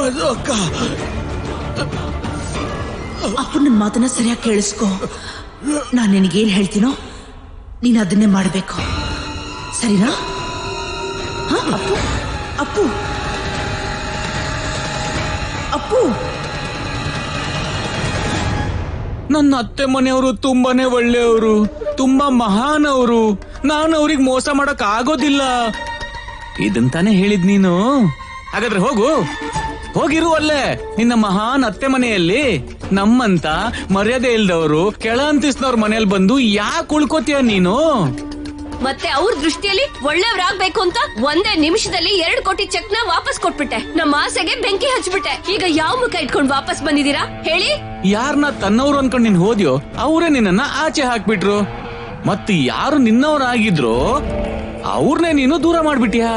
ಅದು ಅಕ್ಕ ಅಪ್ಪನ ಮಾತನ್ನ ಸರಿಯಾಗಿ ಕೇಳಿಸ್ಕೊ ನಾನು ನಿನಗೇನ್ ಹೇಳ್ತೀನೋ ನೀನು ಅದನ್ನೇ ಮಾಡಬೇಕು ಸರಿನಾ ಹ, ಅಪ್ಪು ಅಪ್ಪು ಅಪ್ಪು ನನ್ನ ಅತ್ತೆ ಮನೆಯವರು ತುಂಬಾನೇ ಒಳ್ಳೆಯವರು ತುಂಬಾ ಮಹಾನ್ ಅವರು ನಾನು ಅವ್ರಿಗೆ ಮೋಸ ಮಾಡಕ್ ಆಗೋದಿಲ್ಲ ಇದಂತಾನೆ ಹೇಳಿದ್ ನೀನು ಹಾಗಾದ್ರೆ ಹೋಗು ಹೋಗಿರು ಅಲ್ಲೇ ನಿನ್ನ ಮಹಾನ್ ಅತ್ತೆ ಮನೆಯಲ್ಲಿ ನಮ್ಮಂತ ಮರ್ಯಾದೆ ಇಲ್ದವರು ಕೆಳ ಅಂತಿಸ್ನವ್ರ ಮನೇಲಿ ಬಂದು ಯಾಕೆ ಉಳ್ಕೋತೀಯ ನೀನು ಮತ್ತೆ ಅವ್ರ ದೃಷ್ಟಿಯಲ್ಲಿ ಒಳ್ಳೆಯವ್ರಾಗ್ಬೇಕು ಅಂತ ಒಂದೇ ನಿಮಿಷದಲ್ಲಿ ಎರಡು ಕೋಟಿ ಚೆಕ್ ನ ವಾಪಸ್ ಕೊಟ್ಬಿಟ್ಟೆ ನಮ್ಮ ಆಸೆಗೆ ಬೆಂಕಿ ಹಚ್ಬಿಟ್ಟೆ ಈಗ ಯಾವ ಮುಖ ಇಟ್ಕೊಂಡು ವಾಪಸ್ ಬಂದಿದ್ದೀರಾ ಹೇಳಿ ಯಾರನ್ನ ತನ್ನವ್ರು ಅನ್ಕೊಂಡ್ ನೀನ್ ಹೋದ್ಯೋ ಅವರೇ ನಿನ್ನನ್ನ ಆಚೆ ಹಾಕ್ಬಿಟ್ರು ಮತ್ತೆ ಯಾರು ನಿನ್ನವರಾಗಿದ್ರೋ ಅವ್ರನ್ನೇ ನೀನು ದೂರ ಮಾಡ್ಬಿಟ್ಯಾ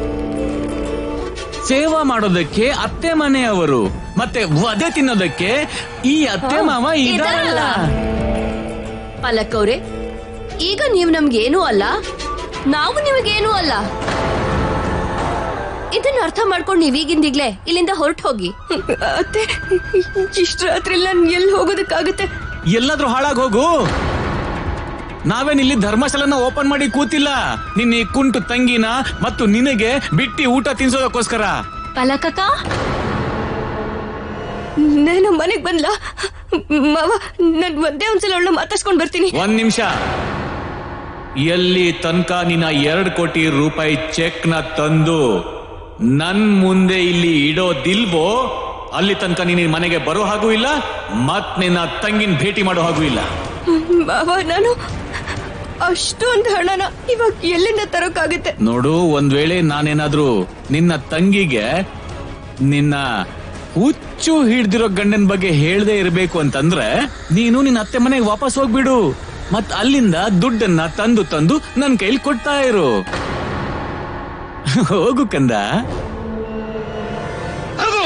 ಸೇವಾ ಮಾಡೋದಕ್ಕೆ ಅತ್ತೆ ಮನೆಯವರು ಮತ್ತೆ ವಧೆ ತಿನ್ನೋದಕ್ಕೆ ಈ ಅತ್ತೆ ಮಾವ ಇದಾರಲ್ಲ ಪಾಲಕ್ ಅವ್ರೆ ಈಗ ನೀವು ನಮ್ಗೇನೂ ಅಲ್ಲ ನಾವು ನಿಮಗೇನೂ ಅಲ್ಲ ಇದನ್ನ ಅರ್ಥ ಮಾಡ್ಕೊಂಡು ನೀವ್ ಈಗಿಂದಿಗ್ಲೇ ಇಲ್ಲಿಂದ ಹೊರಟು ಹೋಗಿ ಅತ್ತೆ ಇಷ್ಟು ರಾತ್ರಿ ನಾನು ಎಲ್ಲಿ ಹೋಗೋದಕ್ಕಾಗುತ್ತೆ ಎಲ್ಲಾದ್ರೂ ಹಾಳಾಗ್ ಹೋಗು ನಾವೇನ್ ಇಲ್ಲಿ ಧರ್ಮಶಾಲನ ಓಪನ್ ಮಾಡಿ ಕೂತಿಲ್ಲ ನಿನ್ನ ಈ ಕುಂಟು ತಂಗಿನ ಮತ್ತು ನಿನಗೆ ಬಿಟ್ಟಿ ಊಟ ತಿನ್ಸೋದಕ್ಕೋಸ್ಕರ ಪಲಕಕ್ಕ ನಾನು ಮನೆಗ್ ಬಂದ್ಲ ಮಾವ ನನ್ ಒಂದೇ ಒಂದ್ಸಲ ಅವಳನ್ನ ಮಾತಾಡ್ಸ್ಕೊಂಡ್ ಬರ್ತೀನಿ ಒಂದ್ ನಿಮಿಷ ಎಲ್ಲಿ ತನಕ ನಿನ್ನ ಎರಡ್ ಕೋಟಿ ರೂಪಾಯಿ ಚೆಕ್ ನ ತಂದು ನನ್ ಮುಂದೆ ಇಲ್ಲಿ ಇಡೋದಿಲ್ವೋ ಅಲ್ಲಿ ತನಕ ನೀನು ಈ ಮನೆಗೆ ಬರೋ ಹಾಗೂ ಇಲ್ಲ ಮತ್ ನಿನ್ನ ತಂಗಿನ ಭೇಟಿ ಮಾಡೋ ಹಾಗೂ ಇಲ್ಲ ಮಾವ ನಾನು ಅಷ್ಟೊಂದು ಹಣನ ಇವಾಗ ಎಲ್ಲಿಂದ ತರೋಕ್ಕಾಗುತ್ತೆ ನೋಡು ಒಂದ್ ವೇಳೆ ನಾನೇನಾದ್ರೂ ನಿನ್ನ ತಂಗಿಗೆ ನಿನ್ನ ಹುಚ್ಚು ಹಿಡ್ದಿರೋ ಗಂಡನ ಬಗ್ಗೆ ಹೇಳ್ದೆ ಇರ್ಬೇಕು ಅಂತಂದ್ರೆ ನೀನು ನಿನ್ನ ಅತ್ತೆ ಮನೆಗೆ ವಾಪಸ್ ಹೋಗ್ಬಿಡು ಮತ್ ಅಲ್ಲಿಂದ ದುಡ್ಡನ್ನ ತಂದು ತಂದು ನನ್ ಕೈಲಿ ಕೊಡ್ತಾ ಇರು ಹೋಗು ಕಂದ ಹೋಗು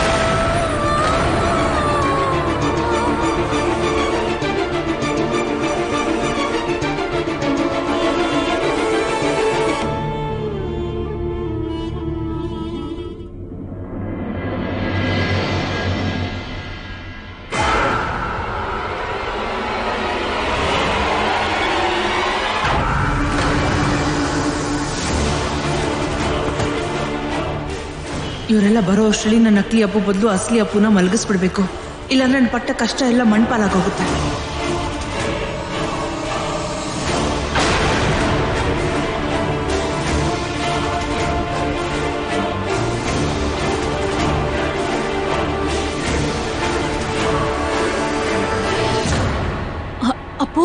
ಇವರೆಲ್ಲ ಬರೋ ಅಷ್ಟರಲ್ಲಿ ನನ್ನ ನಕಲಿ ಅಪ್ಪು ಬದಲು ಅಸಲಿ ಅಪ್ಪುನ ಮಲಗಿಸ್ಬಿಡ್ಬೇಕು ಇಲ್ಲಾಂದ್ರೆ ನನ್ನ ಪಟ್ಟ ಕಷ್ಟ ಎಲ್ಲ ಮಣ್ಪಾಲಾಗೋಗುತ್ತೆ ಅ- ಅಪ್ಪು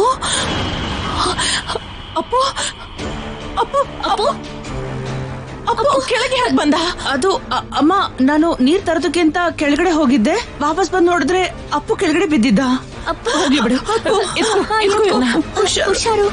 ಅಪ್ಪು ಅಪ್ಪು ಅಪ್ಪು ಅಪ್ಪು ಕೆಳಗೆ ಯಾಕೆ ಬಂದ ಅದು ಅ- ಅಮ್ಮ ನಾನು ನೀರ್ ತರೋದಕ್ಕೆ ಅಂತ ಕೆಳಗಡೆ ಹೋಗಿದ್ದೆ ವಾಪಸ್ ಬಂದು ನೋಡಿದ್ರೆ ಅಪ್ಪು ಕೆಳಗಡೆ ಬಿದ್ದಿದ್ದ ಅಪ್ಪ ಹೋಗ್ಲಿ ಬಿಡು ಅಪ್ಪು, ಎತ್ಕೊ, ಹಾ, ಎತ್ಕೊ ಎತ್ಕೊ. ಇವ್ನ. ಹುಷಾರು. ಹುಷಾರು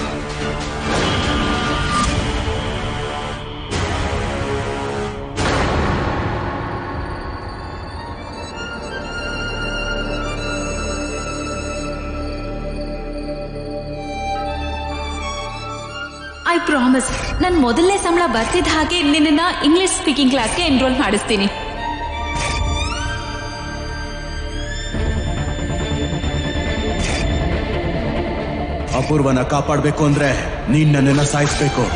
ಐ ಪ್ರಾಮಿಸ್ ನನ್ ಮೊದಲನೇ ಸಂಬಳ ಬರ್ತಿದ್ದ ಹಾಗೆ ನಿನ್ನ ಇಂಗ್ಲಿಷ್ ಸ್ಪೀಕಿಂಗ್ ಕ್ಲಾಸ್ಗೆ ಎನ್ರೋಲ್ ಮಾಡಿಸ್ತೀನಿ ಅಪೂರ್ವನ ಕಾಪಾಡ್ಬೇಕು ಅಂದ್ರೆ ನೀನ್ ನನ್ನನ್ನ ಸಾಯಿಸ್ಬೇಕು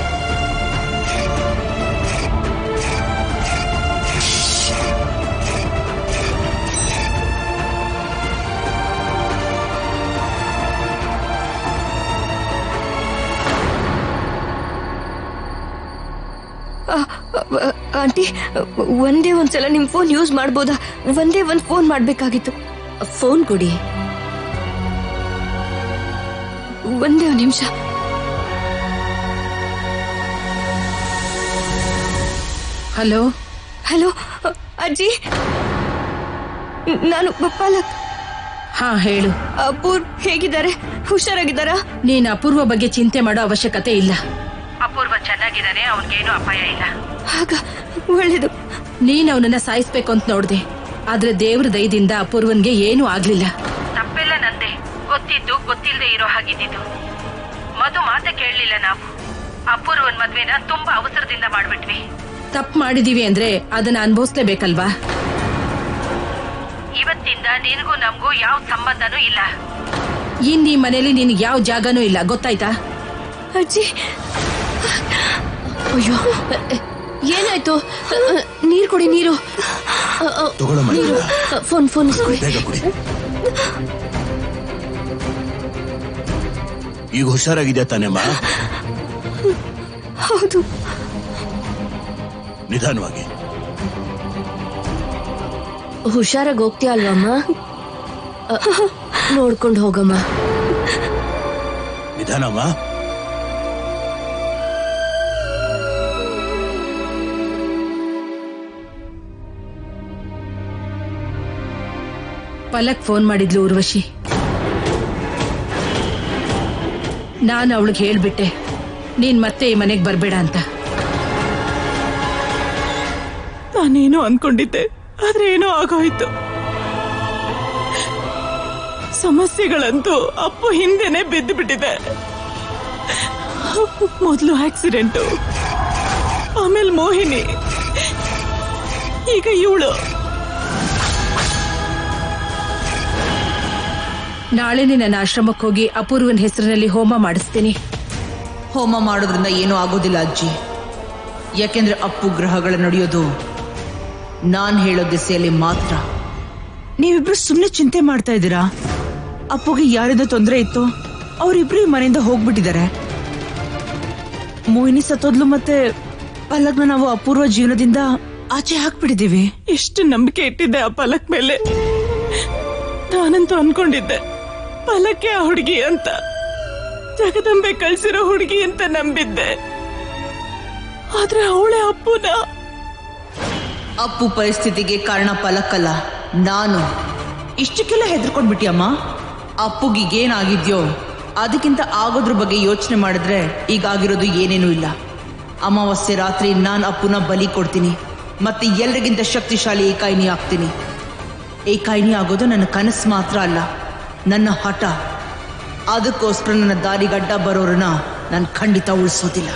ಆಂಟಿ ಒಂದೇ ಒಂದ್ಸಲ ನಿಮ್ ಫೋನ್ ಯೂಸ್ ಮಾಡ್ಬೋದಾ ಒಂದೇ ಒಂದ್ ಫೋನ್ ಮಾಡ್ಬೇಕಾಗಿತ್ತು ಫೋನ್ ಕೊಡಿ ಒಂದೇ ಒಂದ್ ನಿಮಿಷ ಹಲೋ ಹಲೋ ಅಜ್ಜಿ ನಾನು ಪಾಲಕ್ ಹಾ ಹೇಳು ಅಪೂರ್ ಹೇಗಿದ್ದಾರೆ ಹುಷಾರಾಗಿದ್ದಾರಾ ನೀನ್ ಅಪೂರ್ವ ಬಗ್ಗೆ ಚಿಂತೆ ಮಾಡೋ ಅವಶ್ಯಕತೆ ಇಲ್ಲ ಅಪೂರ್ವ ಚೆನ್ನಾಗಿದ್ದಾನೆ ಅವನಿಗೇನು ಅಪಾಯ ಇಲ್ಲ ಆಗ ಒಳ್ಳೇದು ನೀನ್ ಅವನನ್ನ ಸಾಯಿಸ್ಬೇಕು ಅಂತ ನೋಡ್ದೆ ಆದ್ರೆ ದೇವ್ರ ದಯದಿಂದ ಅಪೂರ್ವನ್ಗೆ ಏನೂ ಆಗ್ಲಿಲ್ಲ ತಪ್ಪೆಲ್ಲ ನಂದೆ ಗೊತ್ತಿದ್ದು ಗೊತ್ತಿಲ್ಲದೆ ಇರೋ ಹಾಗಿದ್ದಿದ್ದು ಮಧು ಮಾತೆ ಕೇಳಲಿಲ್ಲ ನಾವು ಅಪೂರ್ವನ್ ಮದ್ವೆನ ತುಂಬಾ ಅವಸರದಿಂದ ಮಾಡ್ಬಿಟ್ವಿ ತಪ್ಪು ಮಾಡಿದೀವಿ ಅಂದ್ರೆ ಅದನ್ನ ಅನ್ಭವಿಸ್ಲೇಬೇಕಲ್ವಾ ಇವತ್ತಿಂದ ನಿನಗೂ ನಮಗೂ ಯಾವ ಸಂಬಂಧನೂ ಇಲ್ಲ ಇನ್ ಈ ಮನೇಲಿ ನಿನ್ಗೆ ಯಾವ ಜಾಗನೂ ಇಲ್ಲ ಗೊತ್ತಾಯ್ತಾ ಅಜ್ಜಿ ಅಯ್ಯೋ ಏನಾಯ್ತು ನೀರ್ ಕೊಡಿ ನೀರು ತಗೊಳ್ಳೋ ನೀರು ಫೋನ್ ಫೋನ್ ಇಸ್ಕೊಡಿ ಬೇಗ ಕುಡಿ ಈಗ ಹುಷಾರಾಗಿದ್ಯಾ ತಾನೆಮ್ಮ ಹೌದು ನಿಧಾನವಾಗಿ ಹುಷಾರಾಗಿ ಹೋಗ್ತೀಯ ಅಲ್ವಮ್ಮ ನೋಡ್ಕೊಂಡು ಹೋಗಮ್ಮ ನಿಧಾನಮ್ಮ ಪಲಕ್ ಫೋನ್ ಮಾಡಿದ್ಲು ಉರ್ವಶಿ ನಾನು ಅವಳಿಗೆ ಹೇಳ್ಬಿಟ್ಟೆ ನೀನ್ ಮತ್ತೆ ಈ ಮನೆಗೆ ಬರ್ಬೇಡ ಅಂತ ನಾನೇನೋ ಅನ್ಕೊಂಡಿದ್ದೆ ಆದ್ರೆ ಏನೋ ಆಗೋಯ್ತು ಸಮಸ್ಯೆಗಳಂತೂ ಅಪ್ಪು ಹಿಂದೆನೆ ಬಿದ್ದು ಬಿಟ್ಟಿದೆ ಮೊದಲು ಆಕ್ಸಿಡೆಂಟು ಆಮೇಲೆ ಮೋಹಿನಿ ಈಗ ಇವಳು ನಾಳೆನೆ ನನ್ನ ಆಶ್ರಮಕ್ಕೆ ಹೋಗಿ ಅಪೂರ್ವನ್ ಹೆಸರಿನಲ್ಲಿ ಹೋಮ ಮಾಡಿಸ್ತೀನಿ ಹೋಮ ಮಾಡೋದ್ರಿಂದ ಏನೂ ಆಗೋದಿಲ್ಲ ಅಜ್ಜಿ ಯಾಕೆಂದ್ರೆ ಅಪ್ಪು ಗ್ರಹಗಳ ನಡೆಯೋದು ನಾನ್ ಹೇಳೋ ದಿಸೆಯಲ್ಲಿ ಮಾತ್ರ ನೀವಿಬ್ರು ಸುಮ್ಮನೆ ಚಿಂತೆ ಮಾಡ್ತಾ ಇದ್ದೀರಾ ಅಪ್ಪುಗೆ ಯಾರಿಂದ ತೊಂದರೆ ಇತ್ತು ಅವರಿಬ್ರು ಈ ಮನೆಯಿಂದ ಹೋಗ್ಬಿಟ್ಟಿದ್ದಾರೆ ಮೋಹಿನಿ ಸತ್ತೋದ್ಲು ಮತ್ತೆ ಪಲ್ಲಕ್ನ ನಾವು ಅಪೂರ್ವ ಜೀವನದಿಂದ ಆಚೆ ಹಾಕ್ಬಿಟ್ಟಿದೀವಿ ಎಷ್ಟು ನಂಬಿಕೆ ಇಟ್ಟಿದ್ದೆ ಆ ಪಲಕ್ ಮೇಲೆ ನಾನಂತೂ ಅನ್ಕೊಂಡಿದ್ದೆ ಪಲಕ್ಕೆ ಆ ಹುಡುಗಿ ಅಂತ ಜಗದಂಬೆ ಕಳ್ಸಿರೋ ಹುಡುಗಿ ಅಂತ ನಂಬಿದ್ದೆ ಆದ್ರೆ ಅವಳೇ ಅಪ್ಪುನ ಅಪ್ಪು ಪರಿಸ್ಥಿತಿಗೆ ಕಾರಣ ಪಲಕ್ಕಲ್ಲ ನಾನು ಇಷ್ಟಕ್ಕೆಲ್ಲ ಹೆದರ್ಕೊಂಡ್ಬಿಟ್ಟಿಯಮ್ಮ ಅಪ್ಪುಗಿಗೇನಾಗಿದ್ಯೋ ಅದಕ್ಕಿಂತ ಆಗೋದ್ರ ಬಗ್ಗೆ ಯೋಚನೆ ಮಾಡಿದ್ರೆ ಈಗ ಆಗಿರೋದು ಏನೇನೂ ಇಲ್ಲ ಅಮಾವಾಸ್ಯೆ ರಾತ್ರಿ ನಾನು ಅಪ್ಪುನ ಬಲಿ ಕೊಡ್ತೀನಿ ಮತ್ತೆ ಎಲ್ರಿಗಿಂತ ಶಕ್ತಿಶಾಲಿ ಏಕಾಯಿನಿ ಆಗ್ತೀನಿ ಏಕಾಯಿನಿ ಆಗೋದು ನನ್ನ ಕನಸು ಮಾತ್ರ ಅಲ್ಲ ನನ್ನ ಹಠ ಅದಕ್ಕೋಸ್ಕರ ನನ್ನ ದಾರಿಗಡ್ಡ ಬರೋರನ್ನ ನಾನು ಖಂಡಿತ ಉಳಿಸೋದಿಲ್ಲ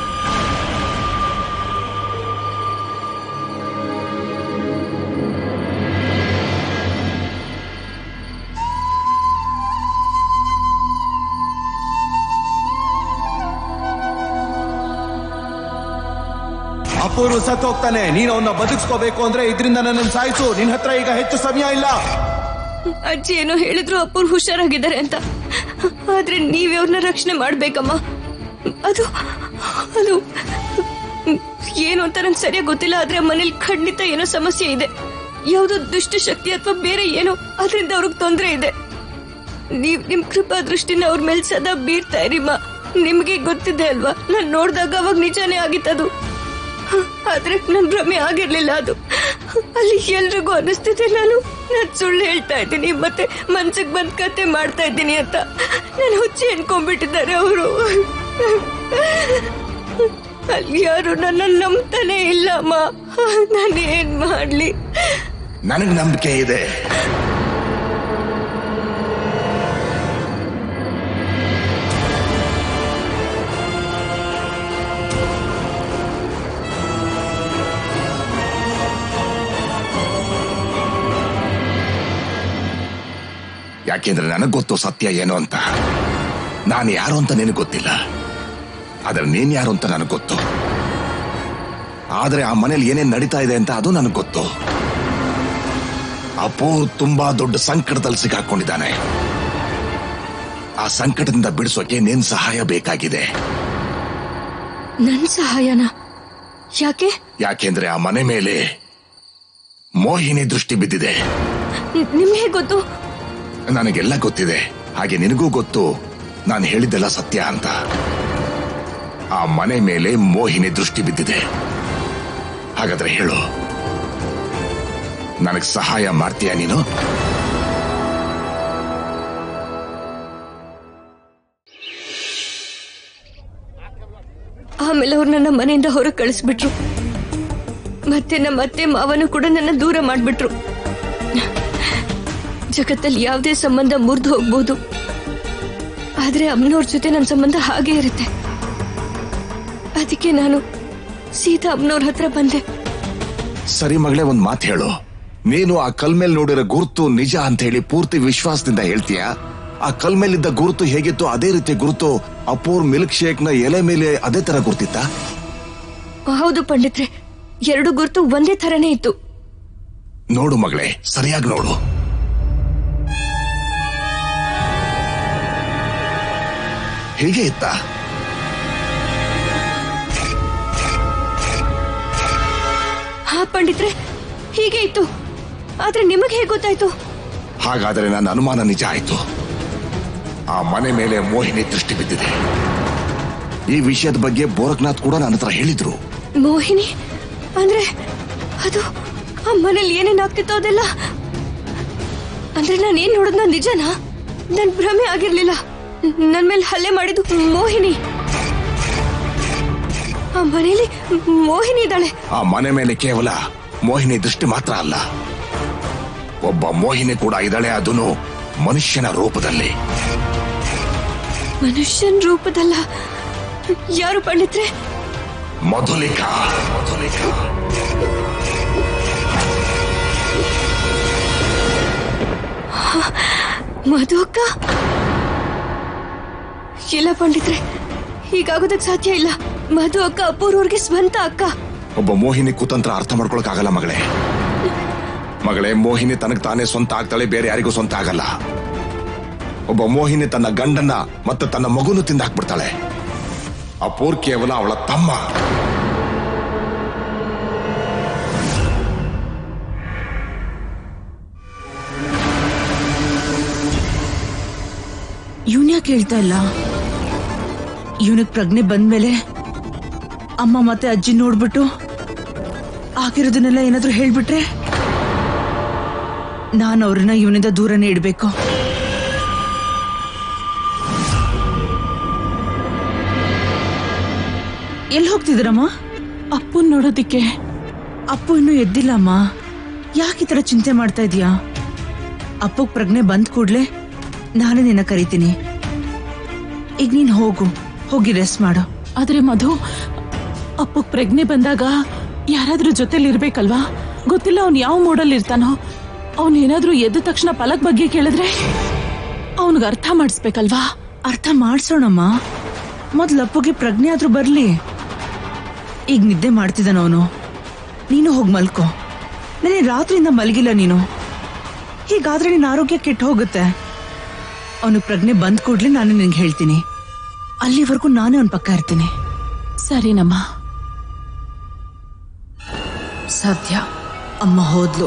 ಅಪೂರ್ವ ಸತ್ತು ಹೋಗ್ತಾನೆ ನೀನು ಅವನ್ನ ಬದುಕಿಸ್ಕೋಬೇಕು ಅಂದ್ರೆ ಇದರಿಂದ ನನ್ನ ಸಾಯಿಸು ನಿನ್ ಹತ್ರ ಈಗ ಹೆಚ್ಚು ಸಮಯ ಇಲ್ಲ ಅಜ್ಜಿ ಏನೋ ಹೇಳಿದ್ರು ಅಪ್ಪವ್ರು ಹುಷಾರಾಗಿದ್ದಾರೆ ಅಂತ ಆದ್ರೆ ನೀವೇ ಅವ್ರನ್ನ ರಕ್ಷಣೆ ಮಾಡ್ಬೇಕಮ್ಮ ಅದು ಅದು ಏನು ಅಂತ ನಂಗೆ ಸರಿಯಾಗಿ ಗೊತ್ತಿಲ್ಲ ಆದ್ರೆ ಮನೇಲಿ ಖಂಡಿತ ಏನೋ ಸಮಸ್ಯೆ ಇದೆ ಯಾವುದೋ ದುಷ್ಟ ಶಕ್ತಿ ಅಥವಾ ಬೇರೆ ಏನೋ ಅದರಿಂದ ಅವ್ರಿಗೆ ತೊಂದರೆ ಇದೆ ನೀವ್ ನಿಮ್ ಕೃಪಾ ದೃಷ್ಟಿನ ಅವ್ರ ಮೇಲೆ ಸದಾ ಬೀರ್ತಾ ಇರಿಮ್ಮ ನಿಮ್ಗೆ ಗೊತ್ತಿದೆ ಅಲ್ವಾ ನಾನ್ ನೋಡ್ದಾಗ ಅವಾಗ ನಿಜಾನೇ ಆಗಿತ್ತದು ಆದ್ರೆ ನನ್ ಭ್ರಮೆ ಆಗಿರ್ಲಿಲ್ಲ ಅದು ಅಲ್ಲಿ ಎಲ್ರಿಗೂ ಅನಿಸ್ತಿದೆ ನಾನು ನಾನ್ ಸುಳ್ಳು ಹೇಳ್ತಾ ಇದ್ದೀನಿ ಮತ್ತೆ ಮನ್ಸಿಗೆ ಬಂದ್ ಕತೆ ಮಾಡ್ತಾ ಇದ್ದೀನಿ ಅಂತ ನಾನು ಹುಚ್ಚಿ ಅನ್ಕೊಂಡ್ಬಿಟ್ಟಿದ್ದಾರೆ ಅವರು ಅಲ್ಲಿ ಯಾರು ನನ್ನ ನಂಬ್ತಾನೆ ಇಲ್ಲ ಅಮ್ಮ ನಾನು ಏನ್ ಮಾಡ್ಲಿ ನನಗ್ ನಂಬಿಕೆ ಇದೆ ಯಾಕೆಂದ್ರೆ ನನಗ್ ಗೊತ್ತು ಸತ್ಯ ಏನು ಅಂತ ನಾನು ಯಾರು ಅಂತ ನಿನಗೆ ಗೊತ್ತಿಲ್ಲ ಆದ್ರೆ ನೀನ್ ಯಾರು ಅಂತ ನನಗೆ ಗೊತ್ತು ಆದ್ರೆ ಆ ಮನೇಲಿ ಏನೇನ್ ನಡೀತಾ ಇದೆ ಅಂತ ಅದು ನನಗೆ ಗೊತ್ತು ಅಪ್ಪು ತುಂಬಾ ದೊಡ್ಡ ಸಂಕಟದಲ್ಲಿ ಸಿಕ್ಕಾಕೊಂಡಿದ್ದಾನೆ ಆ ಸಂಕಟದಿಂದ ಬಿಡಿಸೋಕೆ ನಿನ್ ಸಹಾಯ ಬೇಕಾಗಿದೆ ನನ್ ಸಹಾಯನ ಯಾಕೆ ಯಾಕೆಂದ್ರೆ ಆ ಮನೆ ಮೇಲೆ ಮೋಹಿನಿ ದೃಷ್ಟಿ ಬಿದ್ದಿದೆ ನ್- ನಿಮ್ಗೆ ಗೊತ್ತು ನನಗೆಲ್ಲ ಗೊತ್ತಿದೆ ಹಾಗೆ ನಿನಗೂ ಗೊತ್ತು ನಾನು ಹೇಳಿದ್ದೆಲ್ಲ ಸತ್ಯ ಅಂತ ಆ ಮನೆ ಮೇಲೆ ಮೋಹಿನಿ ದೃಷ್ಟಿ ಬಿದ್ದಿದೆ ಹಾಗಾದ್ರೆ ಹೇಳು ನನಗ್ ಸಹಾಯ ಮಾಡ್ತೀಯ ನೀನು ಆಮೇಲೆ ಅವ್ರು ನನ್ನ ಮನೆಯಿಂದ ಹೊರಗೆ ಕಳಿಸ್ಬಿಟ್ರು ಮತ್ತೆ ನಮ್ಮ ಅತ್ತೆ ಮಾವನು ಕೂಡ ನನ್ನ ದೂರ ಮಾಡ್ಬಿಟ್ರು ಜಗತ್ತಲ್ಲಿ ಯಾವುದೇ ಸಂಬಂಧ ಮುರಿದು ಹೋಗ್ಬೋದು ಆದ್ರೆ ಅಮ್ಮನವ್ರ ಜೊತೆ ನನ್ನ ಸಂಬಂಧ ಹಾಗೆ ಇರುತ್ತೆ ಅದಕ್ಕೆ ನಾನು ಸೀದಾ ಅಮ್ಮನವ್ರ ಹತ್ರ ಬಂದೆ ಸರಿ ಮಗಳೇ ಒಂದ್ ಮಾತು ಹೇಳು ನೀನು ಆ ಕಲ್ ಮೇಲೆ ನೋಡಿರೋ ಗುರುತು ನಿಜ ಅಂತ ಹೇಳಿ ಪೂರ್ತಿ ವಿಶ್ವಾಸದಿಂದ ಹೇಳ್ತೀಯ ಆ ಕಲ್ ಮೇಲಿದ್ದ ಗುರುತು ಹೇಗಿತ್ತು ಅದೇ ರೀತಿ ಗುರುತು ಅಪೂರ್ ಮಿಲ್ಕ್ ಶೇಕ್ ನ ಎಲೆ ಮೇಲೆ ಅದೇ ತರ ಗುರ್ತಿತ್ತ ಹೌದು ಪಂಡಿತ್ರೆ ಎರಡು ಗುರುತು ಒಂದೇ ಥರನೇ ಇತ್ತು ನೋಡು ಮಗಳೇ ಸರಿಯಾಗಿ ನೋಡು ಹೀಗೆ ಇತ್ತ ಹಾ ಪಂಡಿತ್ರೆ ಹೀಗೆ ಇತ್ತು ಆದ್ರೆ ನಿಮಗೆ ಹೇಗೆ ಗೊತ್ತಾಯ್ತು ಹಾಗಾದರೆ ನನ್ನ ಅನುಮಾನ ನಿಜ ಆಯ್ತು ಆ ಮನೆ ಮೇಲೆ ಮೋಹಿನಿ ದೃಷ್ಟಿ ಬಿದ್ದಿದೆ ಈ ವಿಷಯದ ಬಗ್ಗೆ ಬೋರಕ್ನಾಥ್ ಕೂಡ ನನ್ನ ಹತ್ರ ಹೇಳಿದ್ರು ಮೋಹಿನಿ ಅಂದ್ರೆ ಅದು ಆ ಮನೇಲಿ ಏನೇನಾಗ್ತಿತ್ತೋ ಅದೆಲ್ಲ ಅಂದ್ರೆ ನಾನು ಏನ್ ನೋಡಿದ್ನ ನಿಜನಾ ನನ್ ಭ್ರಮೆ ಆಗಿರ್ಲಿಲ್ಲ ನನ್ ಮೇಲೆ ಹಲ್ಲೆ ಮಾಡಿದ್ದು ಮೋಹಿನಿ ಆ ಮನೇಲಿ ಮೋಹಿನಿ ಇದ್ದಾಳೆ ಆ ಮನೆ ಮೇಲೆ ಕೇವಲ ಮೋಹಿನಿ ದೃಷ್ಟಿ ಮಾತ್ರ ಅಲ್ಲ ಒಬ್ಬ ಮೋಹಿನಿ ಕೂಡ ಇದ್ದಾಳೆ ಅದನ್ನು ಮನುಷ್ಯನ ರೂಪದಲ್ಲಿ ಮನುಷ್ಯನ್ ರೂಪದಲ್ಲ ಯಾರು ಪಂಡಿತ್ರೆ ಮಧುಲಿಕಾ ಮಧುಲಿಕಾ ಮಧು ಅಕ್ಕ ಇಲ್ಲ ಪಂಡಿತ್ರೆ ಹೀಗಾಗೋದಕ್ ಸಾಧ್ಯ ಇಲ್ಲ ಮಧು ಅಕ್ಕ ಅಪೂರ್ವರ್ಗೆ ಸ್ವಂತ ಅಕ್ಕ ಒಬ್ಬ ಮೋಹಿನಿ ಕುತಂತ್ರ ಅರ್ಥ ಮಾಡ್ಕೊಳಕ್ಕಾಗಲ್ಲ ಮಗಳೇ ಮಗಳೇ ಮೋಹಿನಿ ತನಗ್ ತಾನೇ ಸ್ವಂತ ಆಗ್ತಾಳೆ ಬೇರೆ ಯಾರಿಗೂ ಸ್ವಂತ ಆಗಲ್ಲ ಒಬ್ಬ ಮೋಹಿನಿ ತನ್ನ ಗಂಡನ್ನ ಮತ್ತೆ ತನ್ನ ಮಗುನು ತಿಂದಾಕ್ಬಿಡ್ತಾಳೆ ಅಪೂರ್ ಕೇವಲ ಅವಳ ತಮ್ಮ ಇವನ್ ಯಾಕೆ ಹೇಳ್ತಾ ಇಲ್ಲ ಇವನಿಗೆ ಪ್ರಜ್ಞೆ ಬಂದ್ಮೇಲೆ ಅಮ್ಮ ಮತ್ತೆ ಅಜ್ಜಿ ನೋಡ್ಬಿಟ್ಟು ಆಗಿರೋದನ್ನೆಲ್ಲ ಏನಾದ್ರೂ ಹೇಳ್ಬಿಟ್ರೆ ನಾನು ಅವ್ರನ್ನ ಇವನಿಂದ ದೂರನೇ ಇಡ್ಬೇಕು ಎಲ್ಲಿ ಹೋಗ್ತಿದ್ದೀರಮ್ಮ ಅಪ್ಪನ್ ನೋಡೋದಿಕ್ಕೆ ಅಪ್ಪು ಇನ್ನೂ ಎದ್ದಿಲ್ಲಮ್ಮ ಯಾಕೆ ಈ ತರ ಚಿಂತೆ ಮಾಡ್ತಾ ಇದೀಯಾ ಅಪ್ಪಗ್ ಪ್ರಜ್ಞೆ ಬಂದ್ ಕೂಡ್ಲೆ ನಾನೇ ನಿನ್ನ ಕರಿತೀನಿ ಈಗ ನೀನ್ ಹೋಗು ಹೋಗಿ ರೆಸ್ಟ್ ಮಾಡು ಆದ್ರೆ ಮಧು ಅಪ್ಪಗ್ ಪ್ರಜ್ಞೆ ಬಂದಾಗ ಯಾರಾದ್ರೂ ಜೊತೆಲಿ ಇರ್ಬೇಕಲ್ವಾ ಗೊತ್ತಿಲ್ಲ ಅವ್ನ್ ಯಾವ ಮೂಡಲ್ಲಿ ಇರ್ತಾನೋ ಅವ್ನ್ ಏನಾದ್ರೂ ಎದ್ದ ತಕ್ಷಣ ಫಲಕ್ ಬಗ್ಗೆ ಕೇಳಿದ್ರೆ ಅವನಿಗೆ ಅರ್ಥ ಮಾಡಿಸ್ಬೇಕಲ್ವಾ ಅರ್ಥ ಮಾಡ್ಸೋಣಮ್ಮ ಮೊದ್ಲು ಅಪ್ಪುಗೆ ಪ್ರಜ್ಞೆ ಆದ್ರೂ ಬರ್ಲಿ ಈಗ ನಿದ್ದೆ ಮಾಡ್ತಿದ್ದಾನ ಅವನು ನೀನು ಹೋಗಿ ಮಲ್ಕೋ ನನಗೆ ರಾತ್ರಿಯಿಂದ ಮಲಗಿಲ್ಲ ನೀನು ಹೀಗಾದ್ರೆ ನಿನ್ನ ಆರೋಗ್ಯ ಕೆಟ್ಟು ಹೋಗುತ್ತೆ ಅವನು ಪ್ರಜ್ಞೆ ಬಂದ್ ಕೂಡ್ಲೆ ನಾನು ನಿನ್ಗೆ ಹೇಳ್ತೀನಿ ಅಲ್ಲಿವರೆಗೂ ನಾನೇ ಅವನ ಪಕ್ಕ ಇರ್ತೀನಿ ಸರಿನಮ್ಮ ಸದ್ಯ ಅಮ್ಮ ಹೋದ್ಲು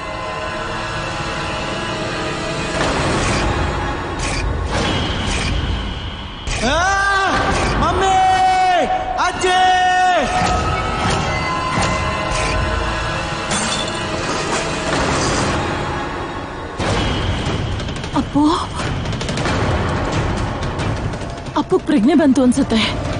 ಮಮ್ಮಿ ಅಜ್ಜಿ ಅಪ್ಪು ಅಪ್ಪು ಪ್ರಜ್ಞೆ ಬಂತು ಅನ್ಸುತ್ತೆ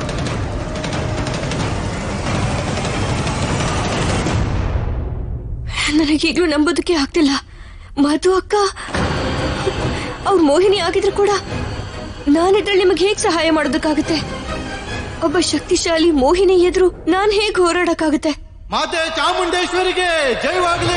ನನಗೀಗ್ಲೂ ನಂಬೋದಕ್ಕೆ ಆಗ್ತಿಲ್ಲ ಮಧು ಅಕ್ಕ ಅವ್ರ ಮೋಹಿನಿ ಆಗಿದ್ರು ಕೂಡ ನಾನಿದ್ರೆ ನಿಮಗೆ ಹೇಗ್ ಸಹಾಯ ಮಾಡೋದಕ್ಕಾಗುತ್ತೆ ಒಬ್ಬ ಶಕ್ತಿಶಾಲಿ ಮೋಹಿನಿ ಎದುರು ನಾನ್ ಹೇಗ್ ಹೋರಾಡಕ್ಕಾಗುತ್ತೆ ಮಾತೆ ಚಾಮುಂಡೇಶ್ವರಿಗೆ ಜಯವಾಗಲಿ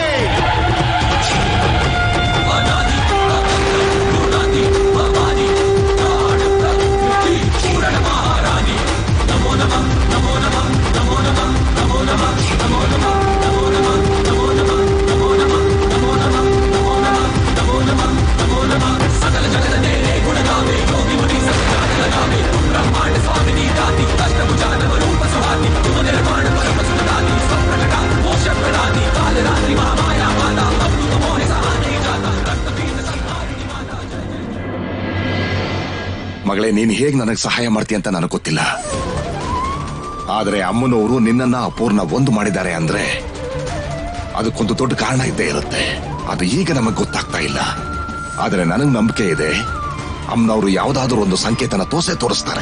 ಮಗಳೇ ನೀನ್ ಹೇಗ್ ನನಗೆ ಸಹಾಯ ಮಾಡ್ತೀಯ ಅಂತ ನನಗೆ ಗೊತ್ತಿಲ್ಲ ಆದ್ರೆ ಅಮ್ಮನವರು ನಿನ್ನನ್ನ ಅಪೂರ್ಣ ಒಂದು ಮಾಡಿದ್ದಾರೆ ಅಂದ್ರೆ ಅದಕ್ಕೊಂದು ದೊಡ್ಡ ಕಾರಣ ಇದ್ದೇ ಇರುತ್ತೆ ಅದು ಈಗ ನಮಗೆ ಗೊತ್ತಾಗ್ತಾ ಇಲ್ಲ ಆದ್ರೆ ನನಗ್ ನಂಬಿಕೆ ಇದೆ ಅಮ್ಮನವರು ಯಾವ್ದಾದ್ರೂ ಒಂದು ಸಂಕೇತನ ತೋಸೆ ತೋರಿಸ್ತಾರೆ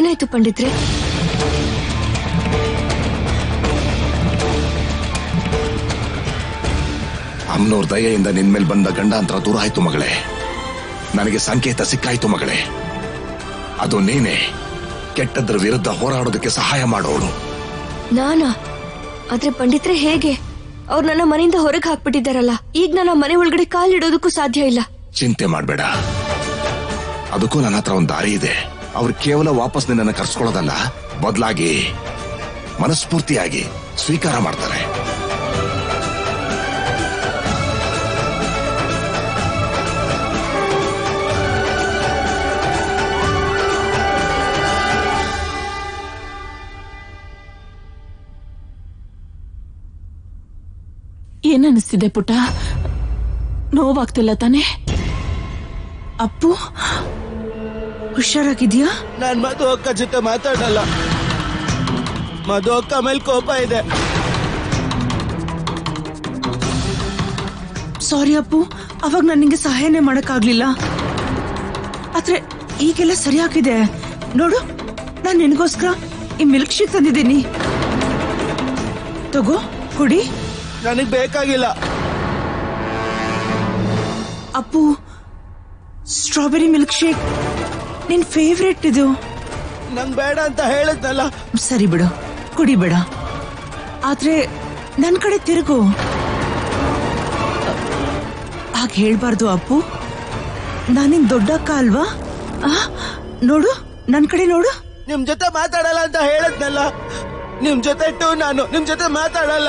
ಏನಾಯ್ತು ಪಂಡಿತ್ರೆ ಅಮ್ನೋರ್ ದಯೆಯಿಂದ ನಿನ್ಮೇಲ್ ಬಂದ ಗಂಡಾಂತರ ದೂರ ಆಯ್ತು ಮಗಳೇ ನನಗೆ ಸಂಕೇತ ಸಿಕ್ಕಾಯ್ತು ಮಗಳೇ ಅದು ನೀನೇ ಕೆಟ್ಟದ್ರ ವಿರುದ್ಧ ಹೋರಾಡೋದಕ್ಕೆ ಸಹಾಯ ಮಾಡೋಳು ನಾನಾ ಆದ್ರೆ ಪಂಡಿತ್ರೆ ಹೇಗೆ ಅವ್ರು ನನ್ನ ಮನೆಯಿಂದ ಹೊರಗೆ ಹಾಕ್ಬಿಟ್ಟಿದ್ದಾರಲ್ಲ ಈಗ ನನ್ನ ಮನೆ ಒಳಗಡೆ ಕಾಲಿಡೋದಕ್ಕೂ ಸಾಧ್ಯ ಇಲ್ಲ ಚಿಂತೆ ಮಾಡ್ಬೇಡ ಅದಕ್ಕೂ ನನ್ನ ಹತ್ರ ಒಂದು ದಾರಿ ಇದೆ ಅವ್ರು ಕೇವಲ ವಾಪಸ್ ನಿನ್ನನ್ನು ಕರ್ಸ್ಕೊಳ್ಳೋದಲ್ಲ ಬದಲಾಗಿ ಮನಸ್ಫೂರ್ತಿಯಾಗಿ ಸ್ವೀಕಾರ ಮಾಡ್ತಾರೆ ಏನನ್ನಿಸ್ತಿದೆ ಪುಟ್ಟ ನೋವಾಗ್ತಿಲ್ಲ ತಾನೇ ಅಪ್ಪು ಹುಷಾರಾಗಿದ್ಯಾ ನಾನ್ ಮಧು ಅಕ್ಕ ಜೊತೆ ಮಾತಾಡಲ್ಲ ಮಧು ಅಕ್ಕ ಮೇಲೆ ಕೋಪ ಇದೆ ಸಾರಿ ಅಪ್ಪು ಅವಾಗ ನಾನು ನಿಂಗೆ ಸಹಾಯನೇ ಮಾಡಕ್ಕಾಗ್ಲಿಲ್ಲ ಆದ್ರೆ ಈಗೆಲ್ಲ ಸರಿಯಾಗಿದೆ ನೋಡು ನಾನ್ ನಿನಗೋಸ್ಕರ ಈ ಮಿಲ್ಕ್ ಶೇಕ್ ತಂದಿದ್ದೀನಿ ತಗೋ ಕುಡಿ ನನಗ್ ಬೇಕಾಗಿಲ್ಲ ಅಪ್ಪು ಸ್ಟ್ರಾಬೆರಿ ಮಿಲ್ಕ್ ಶೇಕ್ ನಿನ್ ಫೇವ್ರೆಟ್ ಇದು ನಂಗ್ ಬೇಡ ಅಂತ ಹೇಳಿದ್ನಲ್ಲ ಸರಿ ಬಿಡು ಕುಡಿಬೇಡ ಆದ್ರೆ ನನ್ ಕಡೆ ತಿರುಗು ಹಾಗೆ ಹೇಳ್ಬಾರ್ದು ಅಪ್ಪು ನಾನಿನ್ ದೊಡ್ಡಕ್ಕ ಅಲ್ವಾ ಆ, ನೋಡು ನನ್ ಕಡೆ ನೋಡು ನಿಮ್ ಜೊತೆ ಮಾತಾಡಲ್ಲ ಅಂತ ಹೇಳಿದ್ನಲ್ಲ ನಿಮ್ ಜೊತೆ ಟು ನಾನು ನಿಮ್ ಜೊತೆ ಮಾತಾಡಲ್ಲ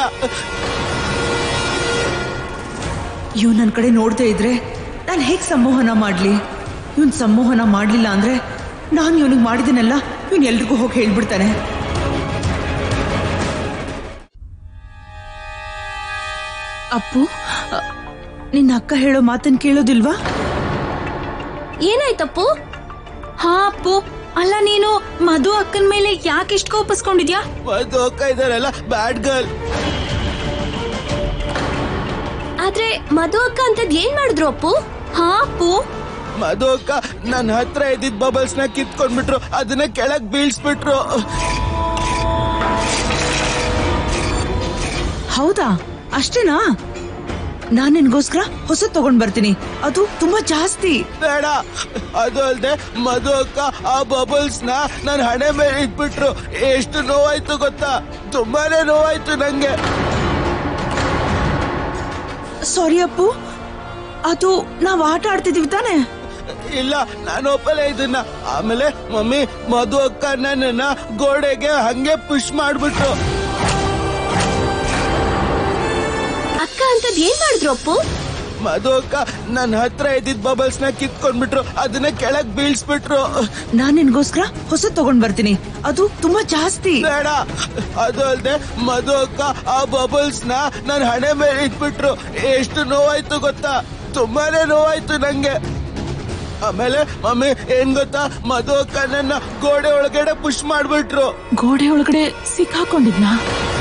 ಇವ್ ನನ್ ಕಡೆ ನೋಡ್ತಾ ಇದ್ರೆ ನಾನ್ ಹೇಗ್ ಸಂಮೋಹನ ಮಾಡ್ಲಿ ಇವನ್ ಸಂಮೋಹನ ಮಾಡ್ಲಿಲ್ಲ ಅಂದ್ರೆ ನಾನ್ ಇವನಿಗೆ ಮಾಡಿದನಲ್ಲ ಇವನ್ ಎಲ್ರಿಗೂ ಹೋಗಿ ಹೇಳ್ಬಿಡ್ತಾನೆ ಅಪ್ಪು ಅ, ನಿನ್ನ ಅಕ್ಕ ಹೇಳೋ ಮಾತನ್ ಕೇಳೋದಿಲ್ವಾ ಏನಾಯ್ತಪ್ಪು ಹಾ ಅಪ್ಪು ಅಲ್ಲ ನೀನು ಮಧು ಅಕ್ಕನ ಮೇಲೆ ಯಾಕೆ ಇಷ್ಟು ಕೋಪಿಸ್ಕೊಂಡಿದ್ಯಾ ಮಧು ಅಕ್ಕ ಇದಾರಲ್ಲ ಬ್ಯಾಡ್ ಗರ್ಲ್ ಆದ್ರೆ ಮಧು ಅಕ್ಕ ಅಂತದ್ ಏನ್ ಮಾಡಿದ್ರು ಅಪ್ಪು ಹಾ ಅಪ್ಪು ಮಧು ಅಕ್ಕ ನನ್ನ ಹತ್ರ ಇದ್ದಿದ್ ಬಬಲ್ಸ್ ನ ಕಿತ್ಕೊಂಡ್ಬಿಟ್ರು ಅದನ್ನ ಕೆಳಗ್ ಬೀಳ್ಸ್ಬಿಟ್ರು ಹೌದಾ ಅಷ್ಟೇನಾ ನಾನ್ ನಿನ್ಗೋಸ್ಕರ ಹೊಸ ತಗೊಂಡ್ ಬರ್ತೀನಿ ಅದು ತುಂಬಾ ಜಾಸ್ತಿ ಬೇಡ ಅದು ಅಲ್ದೆ ಮಧು ಅಕ್ಕ ಆ ಬಬಲ್ಸ್ ನ ನನ್ ಹಣೆ ಮೇಲೆ ಇಟ್ಬಿಟ್ರು ಎಷ್ಟು ನೋವಾಯ್ತು ಗೊತ್ತಾ ತುಂಬಾನೇ ನೋವಾಯ್ತು ನಂಗೆ ಸಾರಿ ಅಪ್ಪು ಅದು ನಾವ್ ಆಟ ಆಡ್ತಿದೀವಿ ತಾನೆ ಇಲ್ಲ ನಾನು ಒಪ್ಪಲೇ ಇದನ್ನ ಆಮೇಲೆ ಮಮ್ಮಿ ಮಧು ಅಕ್ಕ ನನ್ನನ್ನ ಗೋಡೆಗೆ ಹಂಗೆ ಪುಷ್ ಮಾಡ್ಬಿಟ್ರು ಅಕ್ಕ ಅಂತದ್ ಏನ್ ಮಾಡಿದ್ರು ಅಪ್ಪು ಮಧು ಅಕ್ಕ ನನ್ನ ಹತ್ರ ಇದ್ದಿದ್ ಬಬಲ್ಸ್ ನ ಕಿತ್ಕೊಂಡ್ಬಿಟ್ರು ಅದನ್ನ ಕೆಳಗ್ ಬೀಳ್ಸ್ಬಿಟ್ರು ನಾನ್ ನಿನ್ಗೋಸ್ಕರ ಹೊಸ ತಗೊಂಡ್ ಬರ್ತೀನಿ ಅದು ತುಂಬಾ ಜಾಸ್ತಿ ಬೇಡ ಅದು ಅಲ್ದೆ ಮಧು ಅಕ್ಕ ಆ ಬಬಲ್ಸ್ ನ ನನ್ ಹಣೆ ಮೇಲೆ ಇಟ್ಬಿಟ್ರು ಎಷ್ಟು ನೋವಾಯ್ತು ಗೊತ್ತಾ ತುಂಬಾನೇ ನೋವಾಯ್ತು ನಂಗೆ ಆಮೇಲೆ ಮಮ್ಮಿ ಏನ್ ಗೊತ್ತಾ ಮಧು ಅಕ್ಕ ನನ್ನ ಗೋಡೆ ಒಳಗಡೆ ಪುಷ್ ಮಾಡ್ಬಿಟ್ರು ಗೋಡೆ ಒಳಗಡೆ ಸಿಕ್ಕಾಕೊಂಡಿದ್ನಾ